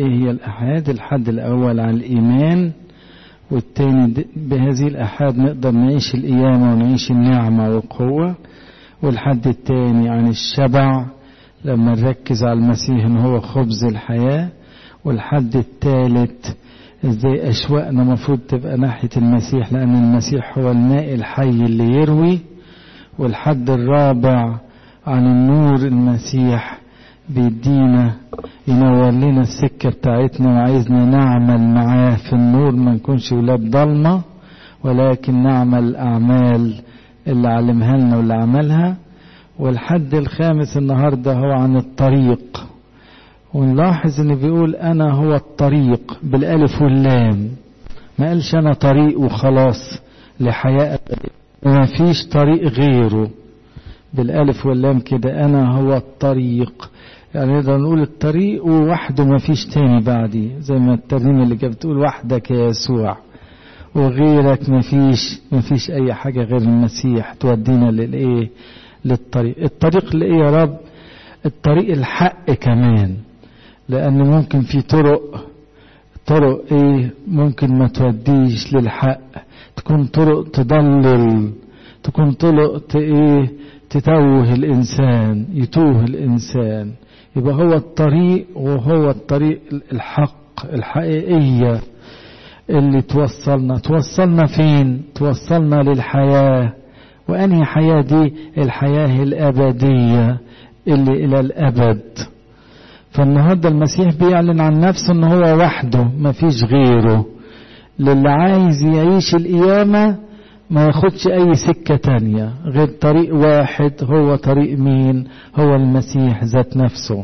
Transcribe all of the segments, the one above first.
ايه هي الأحاد الحد الأول عن الإيمان والتاني بهذه الأحاد نقدر نعيش القيامة ونعيش النعمة والقوة والحد التاني عن الشبع لما نركز على المسيح ان هو خبز الحياة والحد الثالث ازاي اشواقنا المفروض تبقى ناحية المسيح لان المسيح هو الماء الحي اللي يروي والحد الرابع عن النور المسيح بيدينا ينور لنا السكة بتاعتنا وعايزنا نعمل معاه في النور ما نكونش ولاد ضلمة ولكن نعمل الأعمال اللي علمها لنا واللي عملها والحد الخامس النهاردة هو عن الطريق ونلاحظ ان بيقول انا هو الطريق بالالف واللام ما قالش انا طريق وخلاص لحياة ما فيش طريق غيره بالالف واللام كده انا هو الطريق يعني نقدر نقول الطريق وحده ما فيش تاني بعدي زي ما الترنيمة اللي كانت بتقول وحدك يا يسوع وغيرك ما فيش ما فيش اي حاجة غير المسيح تودينا للايه للطريق الطريق لايه يا رب الطريق الحق كمان لان ممكن في طرق طرق ايه ممكن ما توديش للحق تكون طرق تضلل تكون طرق ايه تتوه الانسان يتوه الانسان يبقى هو الطريق وهو الطريق الحق الحقيقية اللي توصلنا توصلنا فين توصلنا للحياة وأنهي حياة دي الحياة الأبدية اللي إلى الأبد فالنهاردة المسيح بيعلن عن نفسه ان هو وحده مفيش غيره للي عايز يعيش القيامة ما ياخدش اي سكة تانية غير طريق واحد هو طريق مين هو المسيح ذات نفسه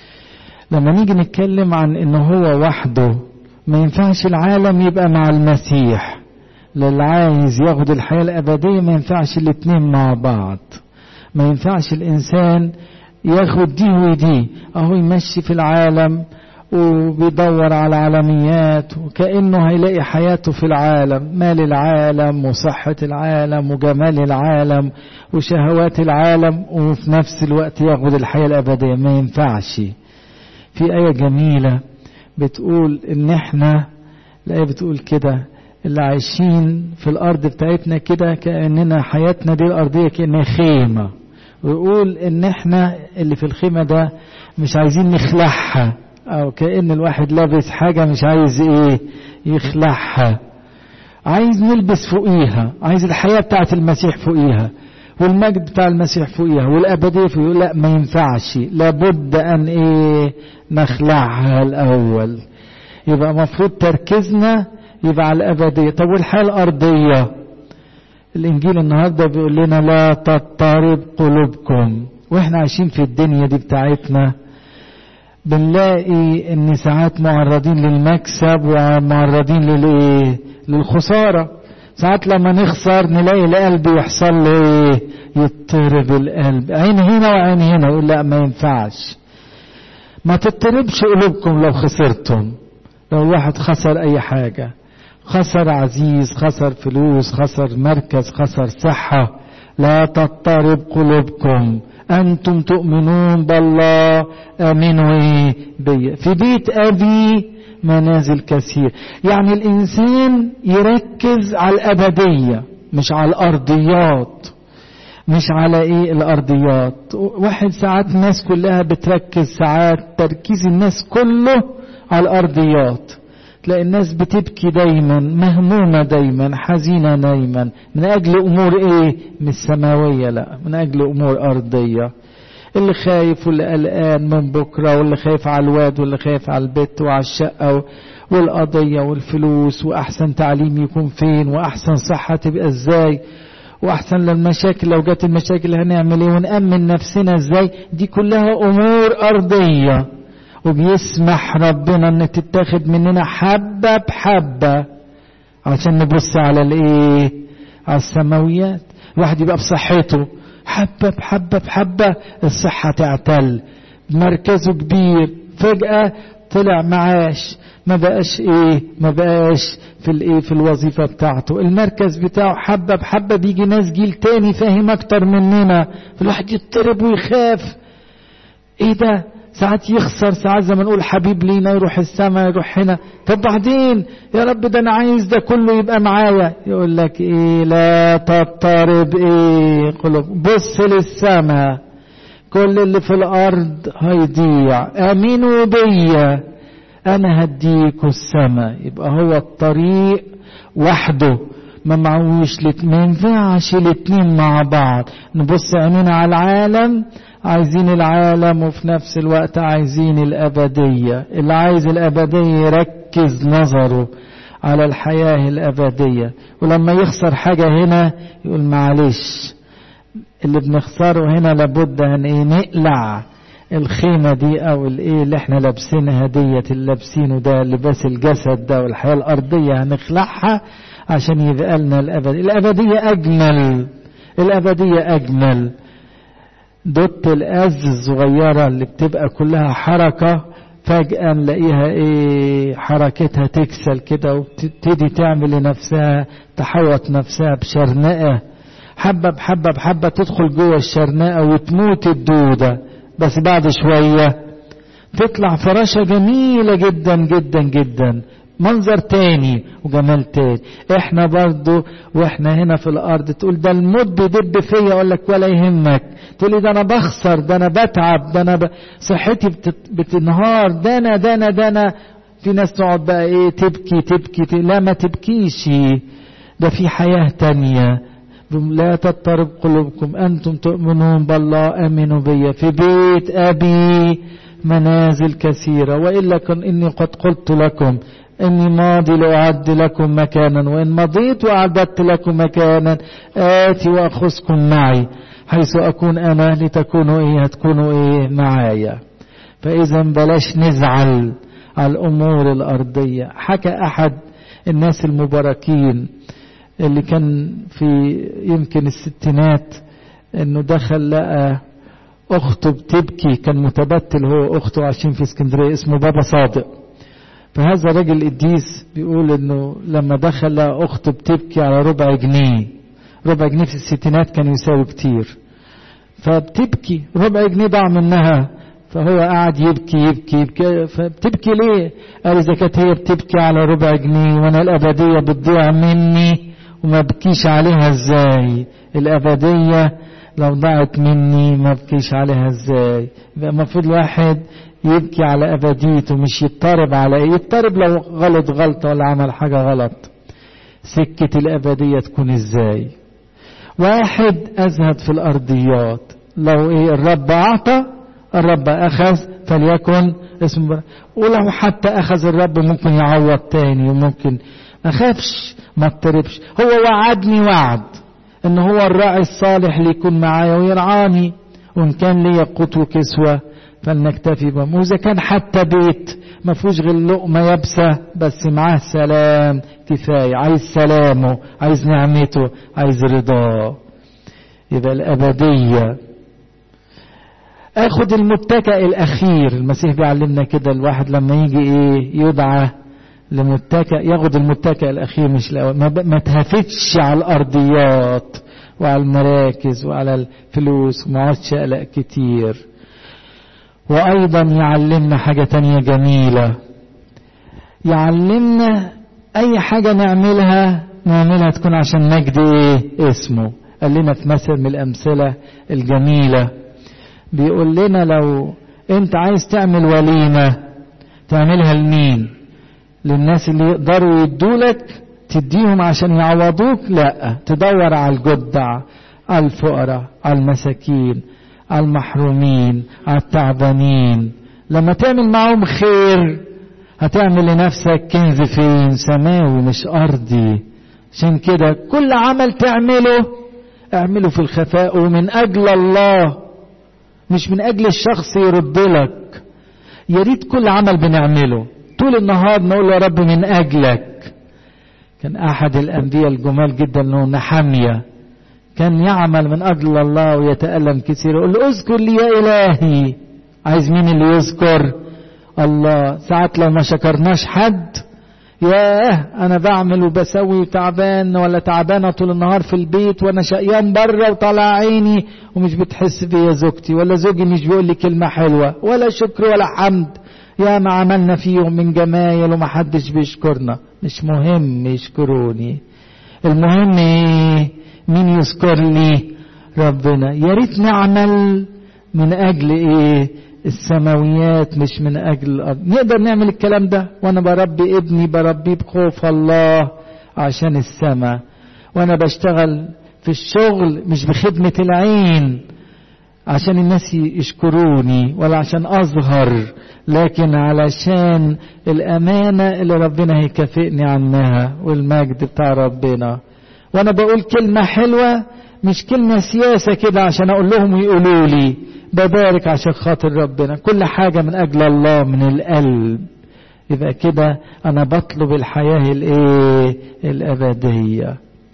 لما نيجي نتكلم عن انه هو وحده ما ينفعش العالم يبقى مع المسيح للي عايز ياخد الحياة الأبدية ما ينفعش الاتنين مع بعض ما ينفعش الإنسان ياخد دي ودي أهو يمشي في العالم وبيدور على عالميات وكأنه هيلاقي حياته في العالم مال العالم وصحة العالم وجمال العالم وشهوات العالم وفي نفس الوقت ياخد الحياة الأبدية ما ينفعش في آية جميلة بتقول إن إحنا الآية بتقول كده اللي عايشين في الأرض بتاعتنا كده كأننا حياتنا دي الأرضية كأنها خيمة ويقول إن إحنا اللي في الخيمة ده مش عايزين نخلعها أو كأن الواحد لابس حاجة مش عايز إيه يخلعها عايز نلبس فوقيها عايز الحياة بتاعت المسيح فوقيها والمجد بتاع المسيح فوقيها والأبدية فوقيها لا ما ينفعش لابد أن إيه نخلعها الأول يبقى مفروض تركيزنا يبقى على الأبدية طب والحياة الأرضية الإنجيل النهاردة بيقول لنا لا تضطرب قلوبكم وإحنا عايشين في الدنيا دي بتاعتنا بنلاقي ان ساعات معرضين للمكسب ومعرضين للايه للخساره ساعات لما نخسر نلاقي القلب يحصل له ايه يضطرب القلب عين هنا وعين هنا يقول لا ما ينفعش ما تضطربش قلوبكم لو خسرتم لو واحد خسر اي حاجه خسر عزيز خسر فلوس خسر مركز خسر صحه لا تضطرب قلوبكم أنتم تؤمنون بالله آمنوا إيه بي في بيت أبي منازل كثير يعني الإنسان يركز على الأبدية مش على الأرضيات مش على ايه الارضيات واحد ساعات الناس كلها بتركز ساعات تركيز الناس كله على الارضيات تلاقي الناس بتبكي دايما مهمومة دايما حزينة دايما من أجل أمور إيه مش سماوية لا من أجل أمور أرضية اللي خايف واللي قلقان من بكرة واللي خايف على الواد واللي خايف على البيت وعلى الشقة والقضية والفلوس وأحسن تعليم يكون فين وأحسن صحة تبقى إزاي وأحسن للمشاكل لو جت المشاكل هنعمل إيه ونأمن نفسنا إزاي دي كلها أمور أرضية وبيسمح ربنا ان تتاخد مننا حبة بحبة عشان نبص على الايه على السماويات الواحد يبقى بصحته حبة بحبة بحبة الصحة تعتل مركزه كبير فجأة طلع معاش ما بقاش ايه ما بقاش في الايه في الوظيفة بتاعته المركز بتاعه حبة بحبة بيجي ناس جيل تاني فاهم اكتر مننا الواحد يضطرب ويخاف ايه ده ساعات يخسر ساعات زي ما نقول حبيب لينا يروح السماء يروح هنا طب بعدين يا رب ده انا عايز ده كله يبقى معايا يقول لك ايه لا تضطرب ايه قلوب بص للسماء كل اللي في الارض هيضيع امنوا بيا انا هديكوا السماء يبقى هو الطريق وحده ما معوش ما ينفعش الاتنين مع بعض نبص عينينا على العالم عايزين العالم وفي نفس الوقت عايزين الأبدية اللي عايز الأبدية يركز نظره على الحياة الأبدية ولما يخسر حاجة هنا يقول معلش اللي بنخسره هنا لابد ان ايه نقلع الخيمة دي او الايه اللي احنا لابسينها ديت اللي لابسينه ده لباس الجسد ده والحياة الارضية هنخلعها عشان يبقى لنا الابدية الابدية اجمل الابدية اجمل دوت الأز الصغيرة اللي بتبقى كلها حركة فجأة نلاقيها ايه حركتها تكسل كده وتبتدي تعمل لنفسها تحوط نفسها بشرنقة حبة بحبة بحبة تدخل جوه الشرنقة وتموت الدودة بس بعد شوية تطلع فراشة جميلة جدا جدا جدا منظر تاني وجمال تاني احنا برضو واحنا هنا في الارض تقول ده الموت بيدب فيا اقول لك ولا يهمك تقول لي ده انا بخسر ده انا بتعب ده انا ب... صحتي بتت... بتنهار ده انا ده انا ده انا في ناس تقعد بقى ايه تبكي تبكي, تبكي. لا ما تبكيش ده في حياة تانية لا تضطرب قلوبكم أنتم تؤمنون بالله آمنوا بي في بيت أبي منازل كثيرة وإلا كن إني قد قلت لكم إني ماضي لأعد لكم مكانا وإن مضيت وأعددت لكم مكانا آتي وأخذكم معي حيث أكون أنا لتكونوا إيه هتكونوا إيه معايا فإذا بلاش نزعل على الأمور الأرضية حكى أحد الناس المباركين اللي كان في يمكن الستينات انه دخل لقى اخته بتبكي كان متبتل هو اخته عايشين في اسكندريه اسمه بابا صادق فهذا الراجل قديس بيقول انه لما دخل لقى اخته بتبكي على ربع جنيه ربع جنيه في الستينات كان يساوي كتير فبتبكي ربع جنيه ضاع منها فهو قاعد يبكي يبكي يبكي فبتبكي ليه؟ قال اذا كانت هي بتبكي على ربع جنيه وانا الابديه بتضيع مني وما بكيش عليها ازاي الابديه لو ضاعت مني ما بكيش عليها ازاي يبقى المفروض الواحد يبكي على ابديته مش يضطرب على ايه يضطرب لو غلط غلطه ولا عمل حاجه غلط سكه الابديه تكون ازاي واحد ازهد في الارضيات لو ايه الرب اعطى الرب اخذ فليكن اسم ولو حتى اخذ الرب ممكن يعوض تاني وممكن ما خافش ما اضطربش هو وعدني وعد ان هو الراعي الصالح اللي يكون معايا ويرعاني وان كان لي قوت وكسوه فلنكتفي بهم واذا كان حتى بيت ما فيهوش غير لقمه يابسه بس معاه سلام كفايه عايز سلامه عايز نعمته عايز رضاه يبقى الابديه اخد المتكئ الاخير المسيح بيعلمنا كده الواحد لما يجي ايه يدعى لمتكئ ياخد المتكئ الاخير مش الاول ما, ما تهفتش على الارضيات وعلى المراكز وعلى الفلوس وما عادش قلق كتير وايضا يعلمنا حاجه تانية جميله يعلمنا اي حاجه نعملها نعملها تكون عشان مجد ايه اسمه قال لنا في مثل من الامثله الجميله بيقول لنا لو انت عايز تعمل وليمه تعملها لمين للناس اللي يقدروا يدولك تديهم عشان يعوضوك لا تدور على الجدع على الفقراء على المساكين على المحرومين على التعبانين لما تعمل معهم خير هتعمل لنفسك كنز فين سماوي مش أرضي عشان كده كل عمل تعمله اعمله في الخفاء ومن أجل الله مش من أجل الشخص يرد لك يا ريت كل عمل بنعمله طول النهار نقول يا رب من أجلك كان أحد الأنبياء الجمال جدا أنه نحمية كان يعمل من أجل الله ويتألم كثير يقول له اذكر لي يا إلهي عايز مين اللي يذكر الله ساعات لو ما شكرناش حد ياه انا بعمل وبسوي تعبان ولا تعبانه طول النهار في البيت وانا شقيان بره وطالع عيني ومش بتحس بيا زوجتي ولا زوجي مش بيقول لي كلمه حلوه ولا شكر ولا حمد يا ما عملنا فيهم من جمايل ومحدش بيشكرنا مش مهم يشكروني المهم ايه مين يذكر لي ربنا يا ريت نعمل من اجل ايه السماويات مش من اجل الارض نقدر نعمل الكلام ده وانا بربي ابني بربيه بخوف الله عشان السماء وانا بشتغل في الشغل مش بخدمة العين عشان الناس يشكروني ولا عشان اظهر لكن علشان الامانة اللي ربنا هيكافئني عنها والمجد بتاع ربنا وانا بقول كلمة حلوة مش كلمة سياسة كده عشان اقول لهم ويقولوا لي ببارك عشان خاطر ربنا كل حاجة من أجل الله من القلب يبقى كده أنا بطلب الحياة الإيه الأبدية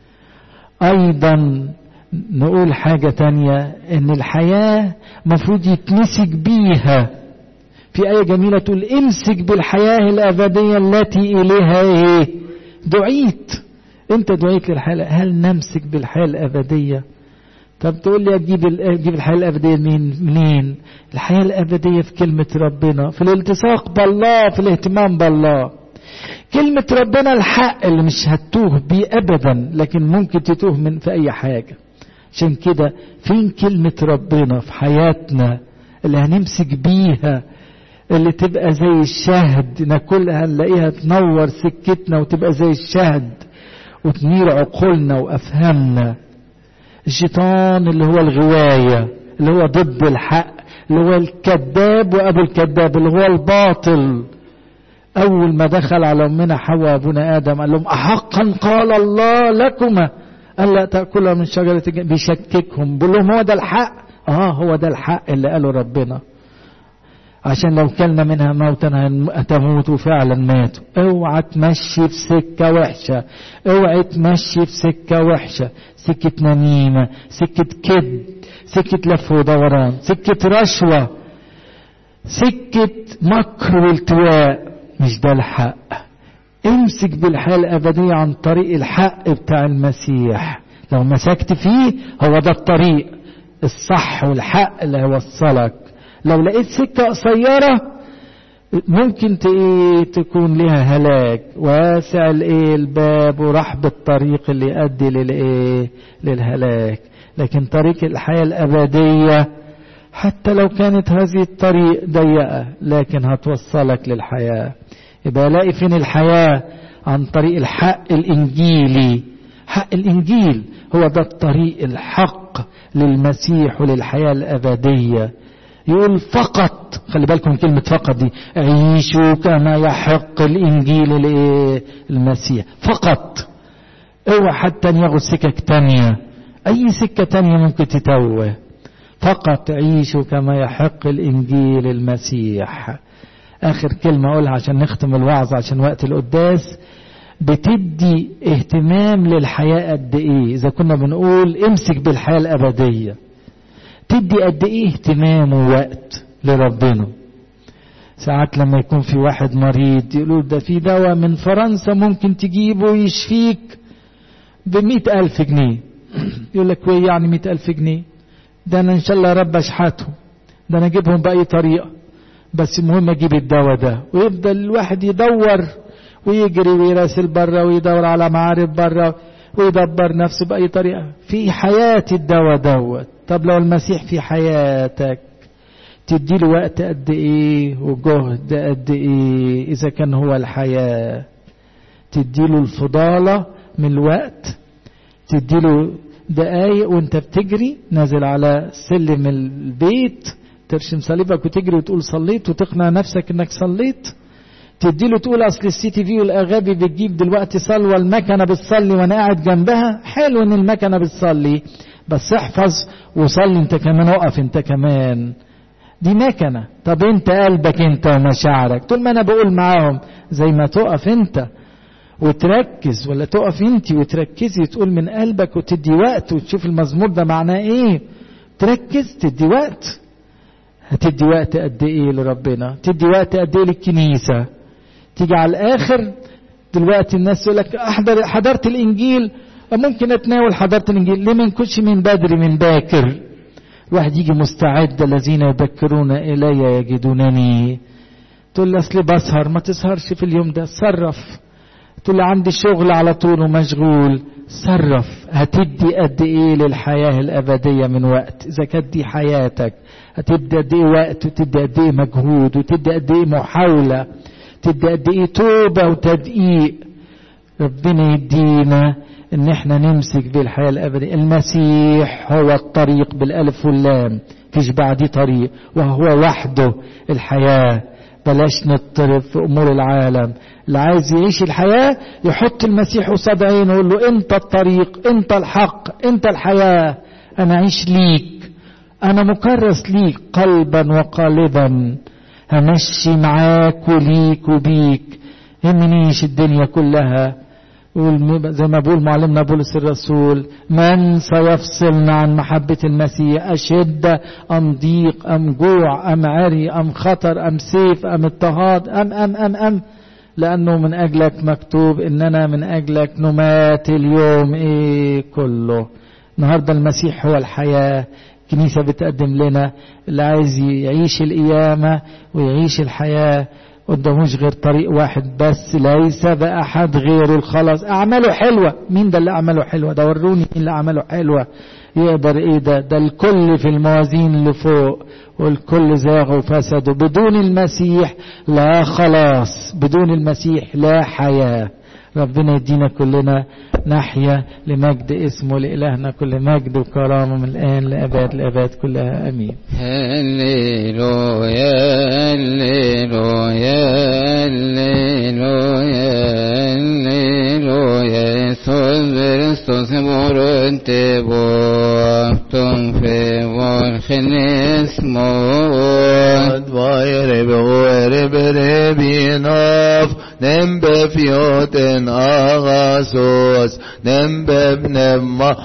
أيضا نقول حاجة تانية إن الحياة مفروض يتمسك بيها في آية جميلة تقول امسك بالحياة الأبدية التي إليها إيه دعيت أنت دعيت للحياة هل نمسك بالحياة الأبدية طب تقول لي اجيب اجيب الحياه الابديه منين منين الحياه الابديه في كلمه ربنا في الالتصاق بالله في الاهتمام بالله كلمه ربنا الحق اللي مش هتوه بيه ابدا لكن ممكن تتوه من في اي حاجه عشان كده فين كلمه ربنا في حياتنا اللي هنمسك بيها اللي تبقى زي الشهد ناكلها نلاقيها تنور سكتنا وتبقى زي الشهد وتنير عقولنا وافهامنا الشيطان اللي هو الغواية اللي هو ضد الحق اللي هو الكذاب وأبو الكذاب اللي هو الباطل أول ما دخل على أمنا حواء أبونا آدم قال لهم أحقا قال الله لكما ألا تأكلها من شجرة بيشككهم بيقول لهم هو ده الحق آه هو ده الحق اللي قاله ربنا عشان لو كلنا منها موتا هتموتوا فعلا ماتوا اوعى تمشي في سكة وحشة اوعى تمشي في سكة وحشة سكة نميمة سكة كذب سكة لف ودوران سكة رشوة سكة مكر والتواء مش ده الحق امسك بالحياة الأبدية عن طريق الحق بتاع المسيح لو مسكت فيه هو ده الطريق الصح والحق اللي هيوصلك لو لقيت سكة قصيرة ممكن تكون لها هلاك واسع الايه الباب ورحب الطريق اللي يؤدي للايه للهلاك لكن طريق الحياة الأبدية حتى لو كانت هذه الطريق ضيقة لكن هتوصلك للحياة يبقى الاقي فين الحياة عن طريق الحق الإنجيلي حق الإنجيل هو ده الطريق الحق للمسيح وللحياة الأبدية يقول فقط خلي بالكم كلمة فقط دي عيشوا كما يحق الإنجيل المسيح فقط اوعى حتى ياخد سكك تانية أي سكة تانية ممكن تتوه فقط عيشوا كما يحق الإنجيل المسيح آخر كلمة أقولها عشان نختم الوعظ عشان وقت القداس بتدي اهتمام للحياة قد إيه إذا كنا بنقول امسك بالحياة الأبدية تدي قد ايه اهتمام ووقت لربنا ساعات لما يكون في واحد مريض يقولوا ده في دواء من فرنسا ممكن تجيبه يشفيك بمئة ألف جنيه يقول لك ويه يعني مئة ألف جنيه ده أنا إن شاء الله رب أشحتهم ده أنا أجيبهم بأي طريقة بس المهم أجيب الدواء ده ويفضل الواحد يدور ويجري ويراسل بره ويدور على معارف بره ويدبر نفسه بأي طريقة في حياة الدواء دوت طب لو المسيح في حياتك تديله وقت قد ايه وجهد قد ايه اذا كان هو الحياة تديله الفضالة من الوقت تديله دقايق وانت بتجري نازل على سلم البيت ترشم صليبك وتجري وتقول صليت وتقنع نفسك انك صليت تديله تقول اصل السي تي في والاغابي بتجيب دلوقتي صلوه المكنه بتصلي وانا قاعد جنبها حلو ان المكنه بتصلي بس احفظ وصلي انت كمان اقف انت كمان دي مكنة طب انت قلبك انت ومشاعرك طول ما انا بقول معاهم زي ما تقف انت وتركز ولا تقف انت وتركزي تقول من قلبك وتدي وقت وتشوف المزمور ده معناه ايه تركز تدي وقت هتدي وقت قد ايه لربنا تدي وقت قد ايه للكنيسة تيجي على الاخر دلوقتي الناس يقول لك احضر حضرت الانجيل ممكن اتناول حضرت الانجيل ليه ما نكونش من بدري من باكر الواحد يجي مستعد الذين يبكرون الي يجدونني تقول لي اصل بسهر ما تسهرش في اليوم ده صرف تقول لي عندي شغل على طول ومشغول صرف هتدي قد ايه للحياة الابدية من وقت اذا كانت دي حياتك هتدي قد ايه وقت وتدي قد ايه مجهود وتدي قد ايه محاولة تدي قد ايه توبة وتدقيق ربنا يدينا ان احنا نمسك بالحياة الابدية المسيح هو الطريق بالالف واللام فيش بعديه طريق وهو وحده الحياة بلاش نضطرب في امور العالم اللي عايز يعيش الحياة يحط المسيح قصاد عينه ويقول له انت الطريق انت الحق انت الحياة انا اعيش ليك انا مكرس ليك قلبا وقالبا همشي معاك وليك وبيك يهمنيش الدنيا كلها زي ما بقول معلمنا بولس الرسول من سيفصلنا عن محبة المسيح أشد أم ضيق أم جوع أم عري أم خطر أم سيف أم اضطهاد أم أم أم أم لأنه من أجلك مكتوب إننا من أجلك نمات اليوم إيه كله النهاردة المسيح هو الحياة الكنيسة بتقدم لنا اللي عايز يعيش القيامة ويعيش الحياة قداموش غير طريق واحد بس ليس بأحد غير الخلاص أعماله حلوة مين ده اللي أعماله حلوة ده وروني مين اللي أعماله حلوة يقدر إيه ده ده الكل في الموازين اللي فوق والكل زاغوا وفسدوا بدون المسيح لا خلاص بدون المسيح لا حياة ربنا يدينا كلنا نحيا لمجد اسمه لإلهنا كل مجد وكرامة من الآن لأباد لأباد كلها أمين هللويا هللويا هللويا هللويا Jesús Kristus morente bortum fe vor genesmo Advaire beore berebinov nem befjoten agasos nem bebnemma